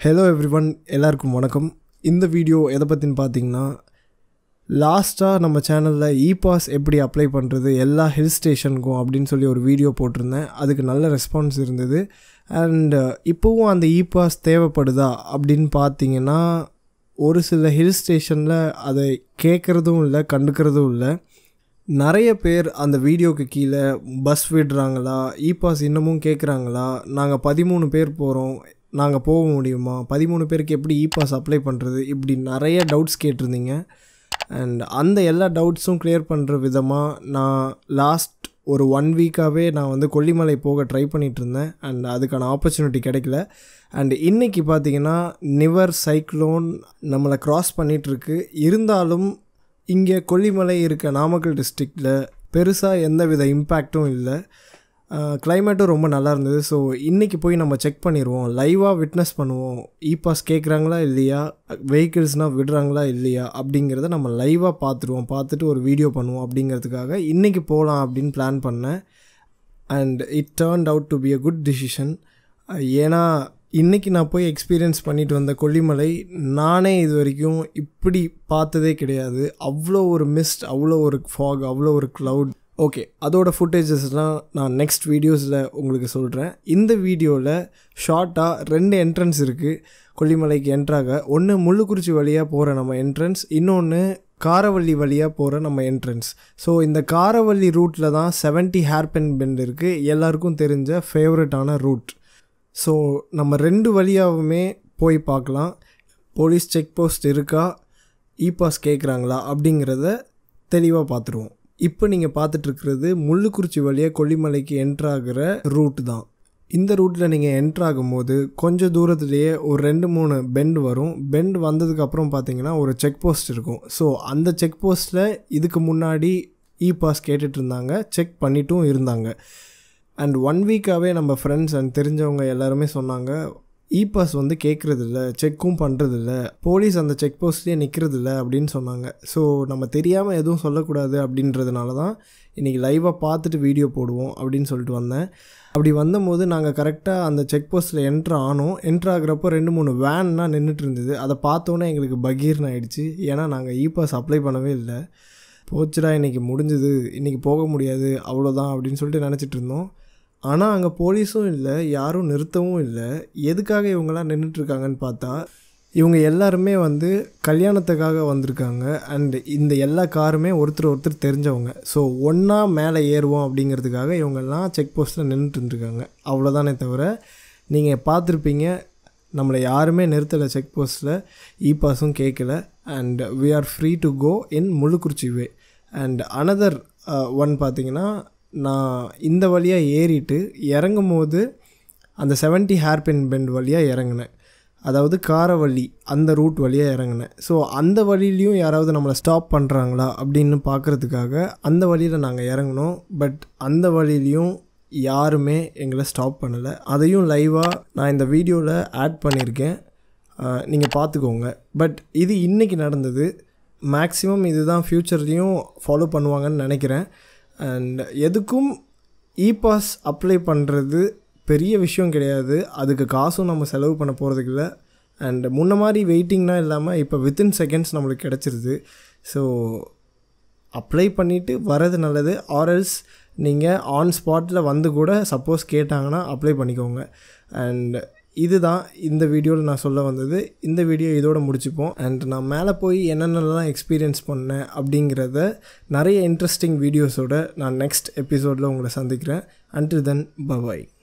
hello everyone எல்லாருக்கும் வணக்கம் இந்த வீடியோ எதை பற்றின்னு பார்த்தீங்கன்னா லாஸ்ட்டாக நம்ம சேனலில் இ பாஸ் எப்படி அப்ளை பண்ணுறது எல்லா ஹில் ஸ்டேஷனுக்கும் அப்படின்னு சொல்லி ஒரு வீடியோ போட்டிருந்தேன் அதுக்கு நல்ல ரெஸ்பான்ஸ் இருந்தது அண்ட் இப்போவும் அந்த இ பாஸ் தேவைப்படுதா அப்படின்னு பார்த்தீங்கன்னா ஒரு சில ஹில் ஸ்டேஷனில் அதை கேட்குறதும் இல்லை கண்டுக்கிறதும் இல்லை நிறைய பேர் அந்த வீடியோக்கு கீழே பஸ் விடுறாங்களா இ பாஸ் இன்னமும் கேட்குறாங்களா நாங்கள் பதிமூணு பேர் போகிறோம் நாங்கள் போக முடியுமா பதிமூணு பேருக்கு எப்படி இ பாஸ் அப்ளை பண்ணுறது இப்படி நிறைய டவுட்ஸ் கேட்டிருந்தீங்க அண்ட் அந்த எல்லா டவுட்ஸும் கிளியர் பண்ணுற விதமாக நான் லாஸ்ட் ஒரு ஒன் வீக்காகவே நான் வந்து கொல்லிமலை போக ட்ரை பண்ணிகிட்டு இருந்தேன் அண்ட் அதுக்கான ஆப்பர்ச்சுனிட்டி கிடைக்கல அண்ட் இன்றைக்கி பார்த்தீங்கன்னா நிவர் சைக்ளோன் நம்மளை க்ராஸ் பண்ணிகிட்ருக்கு இருந்தாலும் இங்கே கொல்லிமலை இருக்க நாமக்கல் டிஸ்ட்ரிக்டில் பெருசாக எந்த வித இம்பேக்டும் இல்லை கிளைமேட்டும் ரொம்ப நல்லா இருந்தது ஸோ இன்றைக்கி போய் நம்ம செக் பண்ணிடுவோம் லைவாக விட்னஸ் பண்ணுவோம் இ பாஸ் கேட்குறாங்களா இல்லையா வெஹிக்கிள்ஸ்னால் விடுறாங்களா இல்லையா அப்படிங்கிறத நம்ம லைவாக பார்த்துருவோம் பார்த்துட்டு ஒரு வீடியோ பண்ணுவோம் அப்படிங்கிறதுக்காக இன்றைக்கி போகலாம் அப்படின்னு பிளான் பண்ணேன் and it turned out to be a good decision ஏன்னா இன்றைக்கி நான் போய் எக்ஸ்பீரியன்ஸ் பண்ணிட்டு வந்த கொல்லிமலை நானே இது வரைக்கும் இப்படி பார்த்ததே கிடையாது அவ்வளோ ஒரு மிஸ்ட் அவ்வளோ ஒரு ஃபாக் அவ்வளோ ஒரு க்ளவுட் ஓகே அதோட ஃபுட்டேஜஸ்லாம் நான் நெக்ஸ்ட் வீடியோஸில் உங்களுக்கு சொல்கிறேன் இந்த வீடியோவில் ஷார்ட்டாக ரெண்டு என்ட்ரன்ஸ் இருக்குது கொல்லிமலைக்கு என்ட்ராக ஒன்று முள்ளுக்குறிச்சி வழியாக போகிற நம்ம என்ட்ரன்ஸ் இன்னொன்று காரவள்ளி வழியாக போகிற நம்ம என்ட்ரன்ஸ் ஸோ இந்த காரவள்ளி ரூட்டில் தான் செவன்ட்டி ஹேர்பென் பெண்ட் இருக்குது எல்லாருக்கும் தெரிஞ்ச ஃபேவரட்டான ரூட் ஸோ நம்ம ரெண்டு வழியாகவுமே போய் பார்க்கலாம் போலீஸ் செக் போஸ்ட் இருக்கா இ பாஸ் கேட்குறாங்களா அப்படிங்கிறத தெளிவாக பார்த்துருவோம் இப்போ நீங்கள் பார்த்துட்ருக்கிறது முள்ளுக்குறிச்சி வழியாக கொல்லிமலைக்கு என்ட்ராகிற ரூட் தான் இந்த ரூட்டில் நீங்கள் என்ட்ராகும் போது கொஞ்சம் தூரத்துலேயே ஒரு ரெண்டு மூணு பெண்ட் வரும் பெண்ட் வந்ததுக்கப்புறம் பார்த்தீங்கன்னா ஒரு செக் போஸ்ட் இருக்கும் ஸோ அந்த செக் போஸ்ட்டில் இதுக்கு முன்னாடி இ பாஸ் கேட்டுட்டு இருந்தாங்க செக் பண்ணிட்டும் இருந்தாங்க அண்ட் ஒன் வீக்காகவே நம்ம ஃப்ரெண்ட்ஸ் அண்ட் தெரிஞ்சவங்க எல்லாருமே சொன்னாங்க இ பாஸ் வந்து கேட்குறதில்ல செக்கும் பண்ணுறதில்ல போலீஸ் அந்த செக் போஸ்ட்லேயே நிற்கிறதில்ல அப்படின்னு சொன்னாங்க ஸோ நம்ம தெரியாமல் எதுவும் சொல்லக்கூடாது அப்படின்றதுனால தான் இன்றைக்கி லைவாக பார்த்துட்டு வீடியோ போடுவோம் அப்படின்னு சொல்லிட்டு வந்தேன் அப்படி வந்தபோது நாங்கள் கரெக்டாக அந்த செக் போஸ்ட்டில் என்ட்ரு ஆனோம் என்ட்ரு ஆகிறப்போ ரெண்டு மூணு வேன்லாம் நின்றுட்டு இருந்தது அதை பார்த்தோன்னே எங்களுக்கு பகீர்னு ஆயிடுச்சு ஏன்னா நாங்கள் இ பாஸ் அப்ளை பண்ணவே இல்லை போச்சுடா இன்றைக்கி முடிஞ்சுது இன்றைக்கி போக முடியாது அவ்வளோதான் அப்படின்னு சொல்லிட்டு நினச்சிட்டு இருந்தோம் ஆனால் அங்கே போலீஸும் இல்லை யாரும் நிறுத்தவும் இல்லை எதுக்காக இவங்கெல்லாம் நின்றுட்டுருக்காங்கன்னு பார்த்தா இவங்க எல்லாருமே வந்து கல்யாணத்துக்காக வந்திருக்காங்க அண்ட் இந்த எல்லா காருமே ஒருத்தர் ஒருத்தர் தெரிஞ்சவங்க ஸோ ஒன்றா மேலே ஏறுவோம் அப்படிங்கிறதுக்காக இவங்கெல்லாம் செக் போஸ்ட்டில் நின்றுட்டுருக்காங்க அவ்வளோதானே தவிர நீங்கள் பார்த்துருப்பீங்க நம்மளை யாருமே நிறுத்தலை செக் போஸ்ட்டில் இ பாஸும் கேட்கல and we are free to go in Muzhukurichi way and another one பார்த்திங்கன்னா நான் இந்த வழியாக ஏறிட்டு இறங்கும் போது அந்த செவன்ட்டி ஹேர்பின் பெண்ட் வழியாக இறங்கினேன் அதாவது காரவள்ளி அந்த ரூட் வழியாக இறங்கினேன் ஸோ அந்த வழியிலையும் யாராவது நம்மளை ஸ்டாப் பண்ணுறாங்களா அப்படின்னு பார்க்குறதுக்காக அந்த வழியில் நாங்கள் இறங்கினோம் பட் அந்த வழியிலையும் யாருமே எங்களை ஸ்டாப் பண்ணலை அதையும் லைவாக நான் இந்த வீடியோவில் ஆட் பண்ணியிருக்கேன் நீங்கள் பார்த்துக்கோங்க பட் இது இன்றைக்கி நடந்தது மேக்ஸிமம் இதுதான் ஃப்யூச்சர்லேயும் ஃபாலோ பண்ணுவாங்கன்னு நினைக்கிறேன் அண்ட் எதுக்கும் இ பாஸ் அப்ளை பண்ணுறது பெரிய விஷயம் கிடையாது அதுக்கு காசும் நம்ம செலவு பண்ண போகிறதுக்கு இல்லை அண்ட் முன்ன மாதிரி வெயிட்டிங்னா இல்லாமல் இப்போ வித்தின் செகண்ட்ஸ் நம்மளுக்கு கிடச்சிருது ஸோ அப்ளை பண்ணிவிட்டு வர்றது நல்லது ஆர்எல்ஸ் நீங்கள் ஆன் ஸ்பாட்டில் வந்து கூட சப்போஸ் கேட்டாங்கன்னா அப்ளை பண்ணிக்கோங்க அண்ட் இதுதான் இந்த வீடியோவில் நான் சொல்ல வந்தது இந்த வீடியோ இதோட முடிச்சுப்போம் அண்ட் நான் மேலே போய் என்னென்னலாம் எக்ஸ்பீரியன்ஸ் பண்ணேன் அப்படிங்கிறத நிறைய இன்ட்ரெஸ்டிங் வீடியோஸோட நான் நெக்ஸ்ட் எபிசோடில் உங்களை சந்திக்கிறேன் அன்டில் தென் பபாய்